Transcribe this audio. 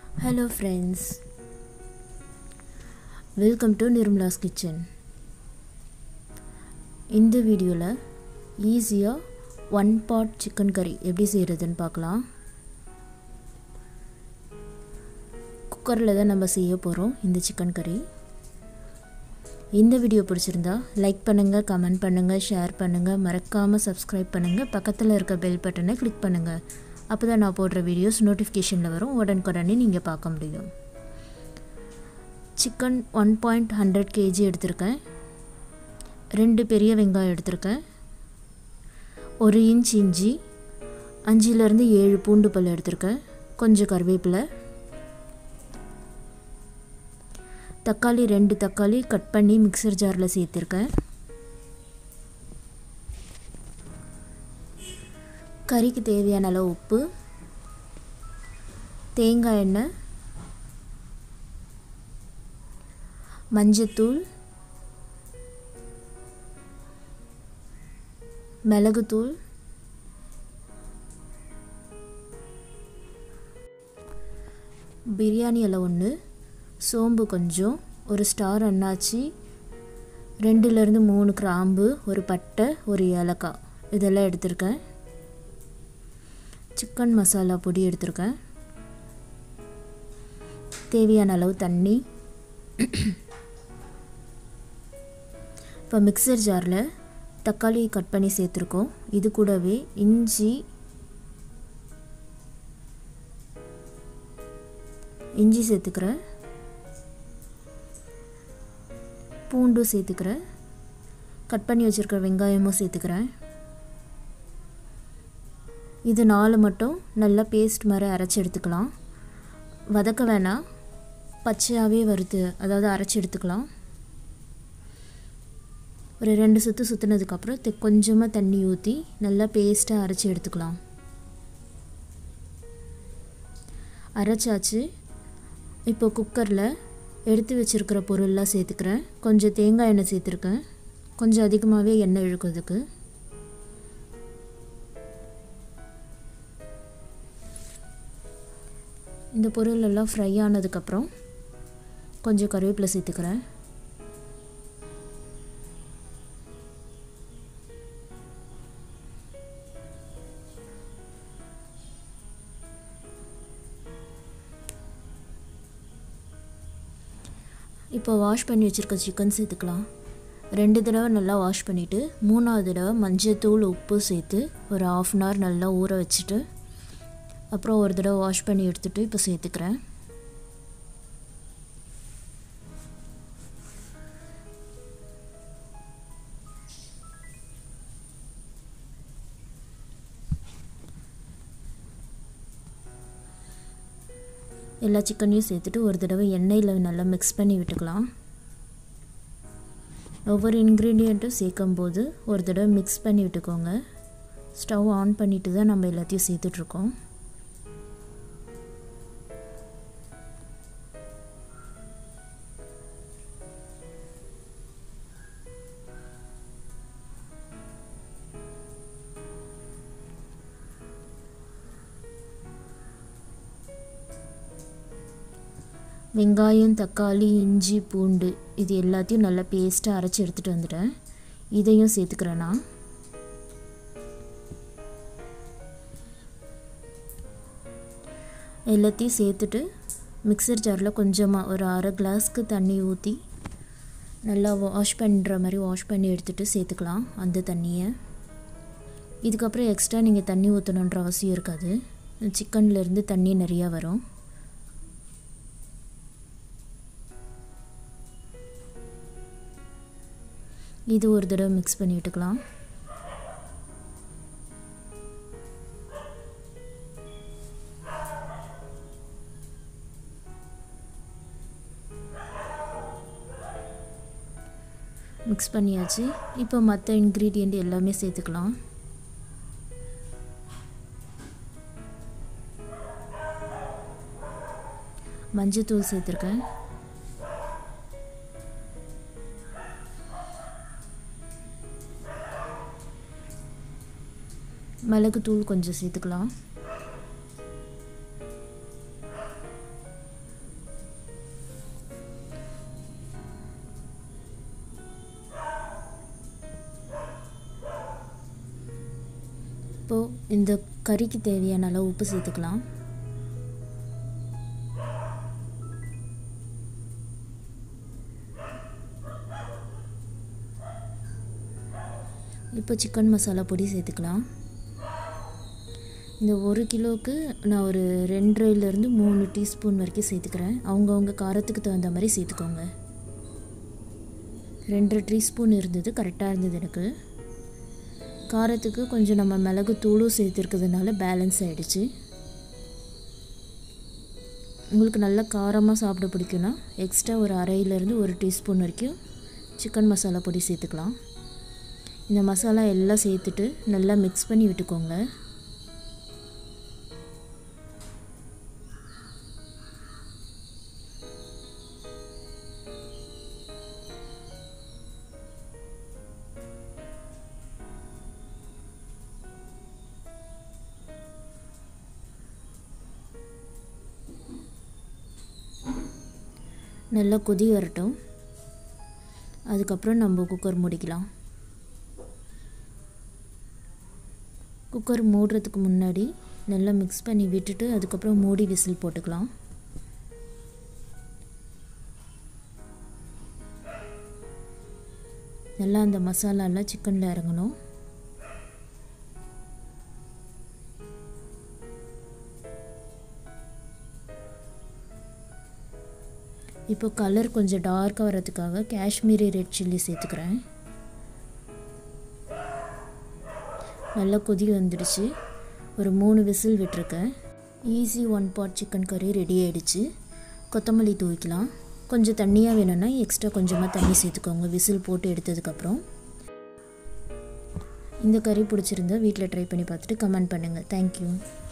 hello friends welcome to Nirmala's kitchen இந்த வீடியோவில் ஈஸியாக ஒன் பாட் சிக்கன் கறி எப்படி செய்கிறதுன்னு பார்க்கலாம் குக்கரில் தான் நம்ம செய்ய போகிறோம் இந்த சிக்கன் கறி இந்த வீடியோ பிடிச்சிருந்தா லைக் பண்ணுங்கள் கமெண்ட் பண்ணுங்கள் ஷேர் பண்ணுங்கள் மறக்காமல் சப்ஸ்கிரைப் பண்ணுங்கள் பக்கத்தில் இருக்க பெல் பட்டனை கிளிக் பண்ணுங்கள் அப்போ தான் நான் போடுற வீடியோஸ் நோட்டிஃபிகேஷனில் வரும் உடனுக்குடனே நீங்கள் பார்க்க முடியும் chicken one point hundred KG எடுத்திருக்கேன் ரெண்டு பெரிய வெங்காயம் எடுத்திருக்கேன் ஒரு இன்ச் இஞ்சி அஞ்சுலேருந்து ஏழு பூண்டு பல் எடுத்திருக்கேன் கொஞ்சம் கருவேப்பிலை தக்காளி ரெண்டு தக்காளி கட் பண்ணி மிக்சர் ஜாரில் சேர்த்துருக்கேன் கறிக்கு தேவையான அளவு உப்பு தேங்காய் எண்ணெய் மஞ்சத்தூள் மிளகுத்தூள் பிரியாணி இலை ஒன்று சோம்பு கொஞ்சம் ஒரு ஸ்டார் அன்னாச்சி ரெண்டுலேருந்து மூணு கிராம்பு ஒரு பட்டை ஒரு ஏலக்காய் இதெல்லாம் எடுத்திருக்கேன் சிக்கன் மசாலா பொடி எடுத்திருக்கேன் தேவையான அளவு தண்ணி இப்போ மிக்சர் ஜாரில் தக்காளி கட் பண்ணி சேர்த்துருக்கோம் இது கூடவே இஞ்சி இஞ்சி சேர்த்துக்கிறேன் பூண்டும் சேர்த்துக்கிறேன் கட் பண்ணி வச்சுருக்கிற வெங்காயமும் சேர்த்துக்கிறேன் இது நாலு மட்டும் நல்லா பேஸ்ட் மாதிரி அரைச்சி எடுத்துக்கலாம் வதக்க வேணாம் பச்சையாகவே வறுத்து அதாவது அரைச்சி எடுத்துக்கலாம் ஒரு ரெண்டு சுற்று சுற்றுனதுக்கப்புறம் தெ கொஞ்சமாக தண்ணி ஊற்றி நல்லா பேஸ்ட்டாக அரைச்சி எடுத்துக்கலாம் அரைச்சாச்சு இப்போ குக்கரில் எடுத்து வச்சுருக்கிற பொருள்லாம் சேர்த்துக்கிறேன் கொஞ்சம் தேங்காய் எண்ணெய் சேர்த்துருக்கேன் கொஞ்சம் அதிகமாகவே எண்ணெய் இழுக்கிறதுக்கு இந்த பொருள் எல்லாம் ஃப்ரை ஆனதுக்கப்புறம் கொஞ்சம் கருவேப்பிலை சேர்த்துக்கிறேன் இப்போ வாஷ் பண்ணி வச்சுருக்க சிக்கன் சேர்த்துக்கலாம் ரெண்டு தடவை நல்லா வாஷ் பண்ணிவிட்டு மூணாவது தடவை மஞ்சத்தூள் உப்பு சேர்த்து ஒரு ஆஃப் அன் ஹவர் நல்லா ஊற வச்சுட்டு அப்புறம் ஒரு தடவை வாஷ் பண்ணி எடுத்துகிட்டு இப்போ சேர்த்துக்கிறேன் எல்லா சிக்கனையும் சேர்த்துட்டு ஒரு தடவை எண்ணெயில் நல்லா மிக்ஸ் பண்ணி விட்டுக்கலாம் ஒவ்வொரு இன்க்ரீடியண்ட்டும் சேர்க்கும் போது ஒரு தடவை மிக்ஸ் பண்ணி விட்டுக்கோங்க ஸ்டவ் ஆன் பண்ணிட்டு தான் நம்ம எல்லாத்தையும் சேர்த்துட்ருக்கோம் வெங்காயம் தக்காளி இஞ்சி பூண்டு இது எல்லாத்தையும் நல்லா பேஸ்ட்டாக அரைச்சி எடுத்துகிட்டு வந்துட்டேன் இதையும் சேர்த்துக்கிறேன் நான் எல்லாத்தையும் சேர்த்துட்டு மிக்சர் ஜாரில் கொஞ்சமாக ஒரு அரை கிளாஸ்க்கு தண்ணி ஊற்றி நல்லா வாஷ் பண்ணுற மாதிரி வாஷ் பண்ணி எடுத்துகிட்டு சேர்த்துக்கலாம் அந்த தண்ணியை இதுக்கப்புறம் எக்ஸ்ட்ரா நீங்கள் தண்ணி ஊற்றணுன்ற அவசியம் இருக்காது சிக்கன்லேருந்து தண்ணி நிறையா வரும் இது ஒரு தடவை மிக்ஸ் பண்ணி விட்டுக்கலாம் மிக்ஸ் பண்ணியாச்சு இப்போ மற்ற இன்க்ரீடியண்ட் எல்லாமே சேர்த்துக்கலாம் மஞ்சத்தூள் சேர்த்துருக்கேன் மிளகுத்தூள் கொஞ்சம் சேர்த்துக்கலாம் இந்த கறிக்கு தேவையான அளவு உப்பு சேர்த்துக்கலாம் இப்போ சிக்கன் மசாலா பொடி சேர்த்துக்கலாம் இந்த ஒரு கிலோவுக்கு நான் ஒரு ரெண்டரைலேருந்து மூணு டீஸ்பூன் வரைக்கும் சேர்த்துக்கிறேன் அவங்கவுங்க காரத்துக்கு தகுந்த மாதிரி சேர்த்துக்கோங்க ரெண்டரை டீஸ்பூன் இருந்தது கரெக்டாக இருந்தது எனக்கு காரத்துக்கு கொஞ்சம் நம்ம மிளகு தூளும் சேர்த்துருக்கிறதுனால பேலன்ஸ் ஆகிடுச்சு உங்களுக்கு நல்லா காரமாக சாப்பிட பிடிக்குன்னா எக்ஸ்ட்ரா ஒரு அரையிலேருந்து ஒரு டீஸ்பூன் வரைக்கும் சிக்கன் மசாலா பொடி சேர்த்துக்கலாம் இந்த மசாலா எல்லாம் சேர்த்துட்டு நல்லா மிக்ஸ் பண்ணி விட்டுக்கோங்க நல்லா கொதி வரட்டும் அதுக்கப்புறம் நம்ம குக்கர் மூடிக்கலாம் குக்கர் மூடுறதுக்கு முன்னாடி நல்லா மிக்ஸ் பண்ணி விட்டுட்டு அதுக்கப்புறம் மூடி விசில் போட்டுக்கலாம் நல்லா அந்த மசாலாலாம் சிக்கனில் இறங்கணும் இப்போ கலர் கொஞ்சம் டார்க்காக வர்றதுக்காக காஷ்மீரி ரெட் சில்லி சேர்த்துக்கிறேன் நல்லா கொதி வந்துடுச்சு ஒரு மூணு விசில் விட்டுருக்கேன் ஈஸி ஒன் பாட் சிக்கன் கறி ரெடி ஆகிடுச்சு கொத்தமல்லி தூவிக்கலாம் கொஞ்சம் தண்ணியாக வேணும்னா எக்ஸ்ட்ரா கொஞ்சமாக தண்ணி சேர்த்துக்கோங்க விசில் போட்டு எடுத்ததுக்கப்புறம் இந்த கறி பிடிச்சிருந்தா வீட்டில் ட்ரை பண்ணி பார்த்துட்டு கமெண்ட் பண்ணுங்கள் தேங்க்யூ